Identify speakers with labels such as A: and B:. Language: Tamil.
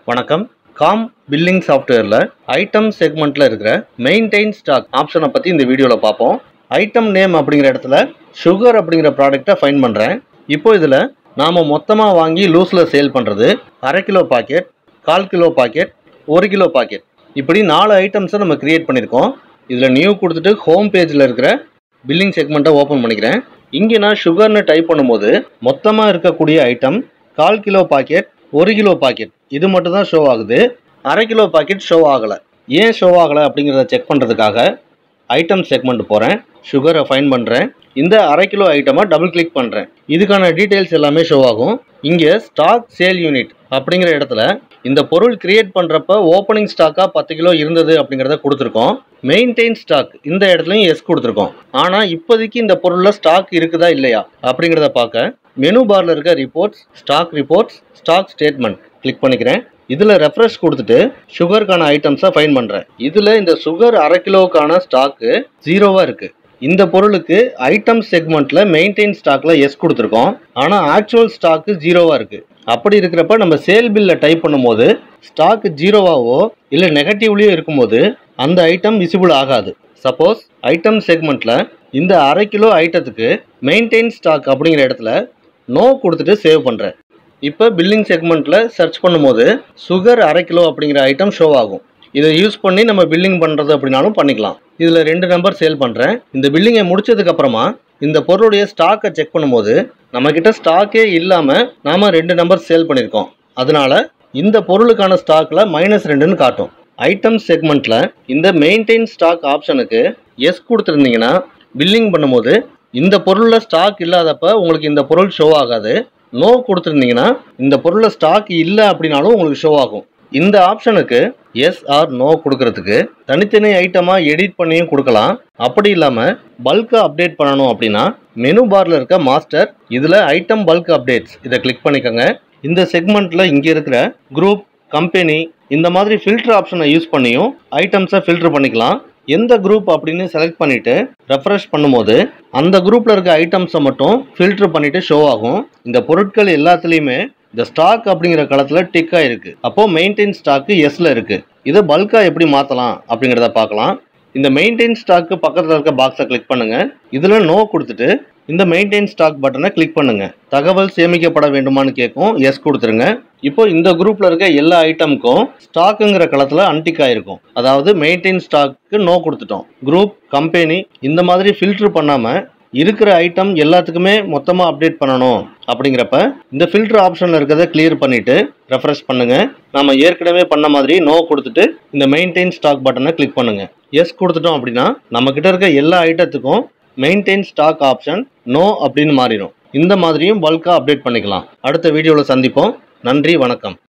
A: வணக்கம் காம் பில்லிங் சாஃப்ட்வேரில் ஐட்டம் செக்மெண்ட்டில் இருக்கிற மெயின்டைன் ஸ்டாக் ஆப்ஷனை பற்றி இந்த வீடியோவில் பார்ப்போம் ஐட்டம் நேம் அப்படிங்கிற இடத்துல சுகர் அப்படிங்கிற ப்ராடக்டை ஃபைன் பண்ணுறேன் இப்போ இதில் நாம் மொத்தமாக வாங்கி லூஸில் சேல் பண்ணுறது அரை கிலோ பாக்கெட் கால் கிலோ பாக்கெட் ஒரு கிலோ பாக்கெட் இப்படி நாலு ஐட்டம்ஸை நம்ம கிரியேட் பண்ணியிருக்கோம் இதில் நியூ கொடுத்துட்டு ஹோம் பேஜில் இருக்கிற பில்லிங் செக்மெண்ட்டை ஓப்பன் பண்ணிக்கிறேன் இங்கே நான் சுகர்னு டைப் பண்ணும்போது மொத்தமாக இருக்கக்கூடிய ஐட்டம் கால் கிலோ பாக்கெட் ஒரு கிலோ பாக்கெட் இது மட்டும் தான் ஷோ ஆகுது அரை கிலோ பாக்கெட் ஷோ ஆகலை ஏன் ஷோ ஆகலை அப்படிங்கிறத செக் பண்ணுறதுக்காக ஐட்டம் செக்மெண்ட் போகிறேன் சுகரை ஃபைன் பண்ணுறேன் இந்த அரை கிலோ ஐட்டமை டபுள் கிளிக் பண்ணுறேன் இதுக்கான டீட்டெயில்ஸ் எல்லாமே ஷோ ஆகும் இங்கே ஸ்டாக் சேல் யூனிட் அப்படிங்கிற இடத்துல இந்த பொருள் கிரியேட் பண்ணுறப்ப ஓப்பனிங் ஸ்டாக்காக பத்து கிலோ இருந்தது அப்படிங்கிறத கொடுத்துருக்கோம் மெயின்டைன் ஸ்டாக் இந்த இடத்துலையும் எஸ் கொடுத்துருக்கோம் ஆனால் இப்போதைக்கு இந்த பொருளில் ஸ்டாக் இருக்குதா இல்லையா அப்படிங்கிறத பார்க்க மெனு பாரில் இருக்க reports stock reports stock statement click பண்ணிக்கிறேன் இதில் ரெஃப்ரெஷ் கொடுத்துட்டு சுகருக்கான ஐட்டம்ஸை ஃபைன் பண்ணுறேன் இதில் இந்த சுகர் அரை கிலோவுக்கான ஸ்டாக்கு ஜீரோவாக இருக்குது இந்த பொருளுக்கு ஐட்டம் செக்மெண்ட்டில் மெயின்டைன் ஸ்டாக்கில் எஸ் கொடுத்துருக்கோம் ஆனால் ஆக்சுவல் ஸ்டாக்கு ஜீரோவாக இருக்குது அப்படி இருக்கிறப்ப நம்ம சேல் பில்ல டைப் பண்ணும்போது ஸ்டாக் ஜீரோவாவோ இல்லை நெகட்டிவ்லேயோ இருக்கும்போது அந்த ஐட்டம் விசிபிள் ஆகாது சப்போஸ் ஐட்டம் செக்மெண்ட்டில் இந்த அரை கிலோ ஐட்டத்துக்கு மெயின்டைன் ஸ்டாக் அப்படிங்கிற இடத்துல நோ கொடுத்துட்டு சேவ் பண்ணுறேன் இப்போ பில்லிங் செக்மெண்ட்டில் சர்ச் பண்ணும்போது சுகர் அரை கிலோ அப்படிங்கிற ஐட்டம் ஷோ ஆகும் இதை யூஸ் பண்ணி நம்ம பில்லிங் பண்ணுறது அப்படின்னாலும் பண்ணிக்கலாம் இதில் ரெண்டு நம்பர் சேல் பண்ணுறேன் இந்த பில்லிங்கை முடிச்சதுக்கப்புறமா இந்த பொருளுடைய ஸ்டாக்கை செக் பண்ணும்போது நம்மக்கிட்ட ஸ்டாக்கே இல்லாமல் நாம் ரெண்டு நம்பர் சேல் பண்ணியிருக்கோம் அதனால இந்த பொருளுக்கான ஸ்டாக்கில் மைனஸ் ரெண்டுன்னு காட்டும் ஐட்டம் செக்மெண்ட்டில் இந்த மெயின்டைன் ஸ்டாக் ஆப்ஷனுக்கு எஸ் கொடுத்துருந்தீங்கன்னா பில்லிங் பண்ணும்போது இந்த பொருளில் ஸ்டாக் இல்லாதப்ப உங்களுக்கு இந்த பொருள் ஷோ ஆகாது நோ கொடுத்துருந்தீங்கன்னா இந்த பொருளில் ஸ்டாக் இல்லை அப்படின்னாலும் உங்களுக்கு ஷோ ஆகும் இந்த ஆப்ஷனுக்கு எஸ் ஆர் நோ கொடுக்கறதுக்கு தனித்தனி ஐட்டமாக எடிட் பண்ணியும் கொடுக்கலாம் அப்படி இல்லாமல் பல்காக அப்டேட் பண்ணணும் அப்படின்னா மெனு பாரில் இருக்க மாஸ்டர் இதில் ஐட்டம் பல்க் அப்டேட்ஸ் இதை கிளிக் பண்ணிக்கோங்க இந்த செக்மெண்ட்டில் இங்கே இருக்கிற குரூப் கம்பெனி இந்த மாதிரி ஃபில்டர் ஆப்ஷனை யூஸ் பண்ணியும் ஐட்டம்ஸை ஃபில்டர் பண்ணிக்கலாம் எந்த குரூப் அப்படின்னு செலக்ட் பண்ணிட்டு ரெஃப்ரெஷ் பண்ணும்போது அந்த குரூப்ல இருக்க ஐட்டம்ஸை மட்டும் ஃபில்டர் பண்ணிட்டு ஷோ ஆகும் இந்த பொருட்கள் எல்லாத்துலேயுமே இந்த ஸ்டாக் அப்படிங்கிற களத்தில் டிக் ஆயிருக்கு அப்போ மெயின்டைன் ஸ்டாக்கு எஸ்ல இருக்கு இதை பல்கா எப்படி மாற்றலாம் அப்படிங்கிறத பார்க்கலாம் இந்த மெயின்டைன் ஸ்டாக்கு பக்கத்தில் இருக்க பாக்ஸை கிளிக் பண்ணுங்க இதில் நோ கொடுத்துட்டு இந்த மெயின்டைன் ஸ்டாக் பட்டனை கிளிக் பண்ணுங்க தகவல் சேமிக்கப்பட வேண்டுமான்னு கேட்கும் எஸ் கொடுத்துருங்க இப்போ இந்த குரூப்ல இருக்க எல்லா ஐட்டமுக்கும் ஸ்டாக்குங்கிற களத்துல அன்டிக் ஆயிருக்கும் அதாவது மெயின்டைன் ஸ்டாக்கு நோ கொடுத்துட்டோம் குரூப் கம்பெனி இந்த மாதிரி ஃபில்டர் பண்ணாம இருக்கிற ஐட்டம் எல்லாத்துக்குமே மொத்தமாக அப்டேட் பண்ணணும் அப்படிங்கிறப்ப இந்த ஃபில்டர் ஆப்ஷனில் இருக்கிறத கிளியர் பண்ணிவிட்டு ரெஃப்ரெஷ் பண்ணுங்கள் நம்ம ஏற்கனவே பண்ண மாதிரி நோ கொடுத்துட்டு இந்த மெயின்டைன் ஸ்டாக் பட்டனை கிளிக் பண்ணுங்கள் எஸ் கொடுத்துட்டோம் அப்படின்னா நம்மக்கிட்ட இருக்க எல்லா ஐட்டத்துக்கும் மெயின்டைன் ஸ்டாக் ஆப்ஷன் நோ அப்படின்னு மாறிடும் இந்த மாதிரியும் பல்காக அப்டேட் பண்ணிக்கலாம் அடுத்த வீடியோவில் சந்திப்போம் நன்றி வணக்கம்